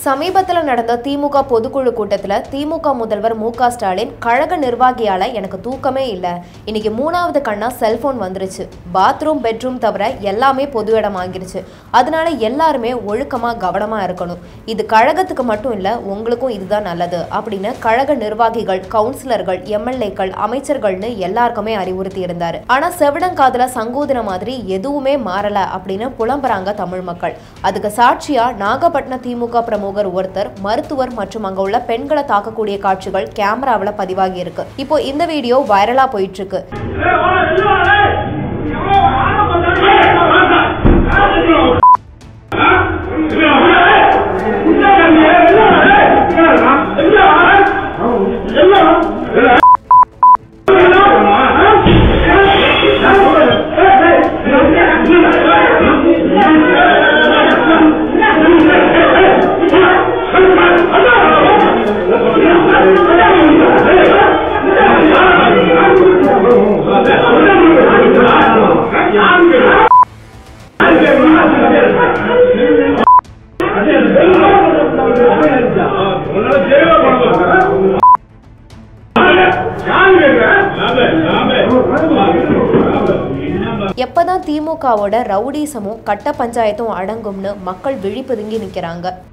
சமீபத்தில் நடந்த திமுக பொதுக்குழு கூட்டத்தில் திமுக முதல்வர் மு க ஸ்டாலின் கழக நிர்வாகியால எனக்கு தூக்கமே இல்லை இன்னைக்கு மூணாவது கண்ணா செல்போன் வந்துருச்சு பாத்ரூம் பெட்ரூம் தவிர எல்லாமே பொது இடம் ஆகிருச்சு அதனால எல்லாருமே ஒழுக்கமா கவனமா இருக்கணும் இது கழகத்துக்கு மட்டும் இல்ல உங்களுக்கும் இதுதான் நல்லது அப்படின்னு கழக நிர்வாகிகள் கவுன்சிலர்கள் எம்எல்ஏக்கள் அமைச்சர்கள்னு எல்லாருக்குமே அறிவுறுத்தி இருந்தாரு ஆனா செவிடங்காதுல சங்கூதின மாதிரி எதுவுமே மாறல அப்படின்னு புலம்புறாங்க தமிழ் மக்கள் அதுக்கு சாட்சியா நாகப்பட்டினம் திமுக பிரமுகர் ஒருத்தர் மருத்துவர் மற்றும் அங்க உள்ள பெண்களை தாக்கக்கூடிய காட்சிகள் கேமராவில் பதிவாகி இருக்கு இப்போ இந்த வீடியோ வைரலா போயிட்டு இருக்கு எப்பதான் திமுகவோட ரவுடிசமும் கட்ட பஞ்சாயத்தும் அடங்கும்னு மக்கள் விழிப்புதுங்கி நிக்கிறாங்க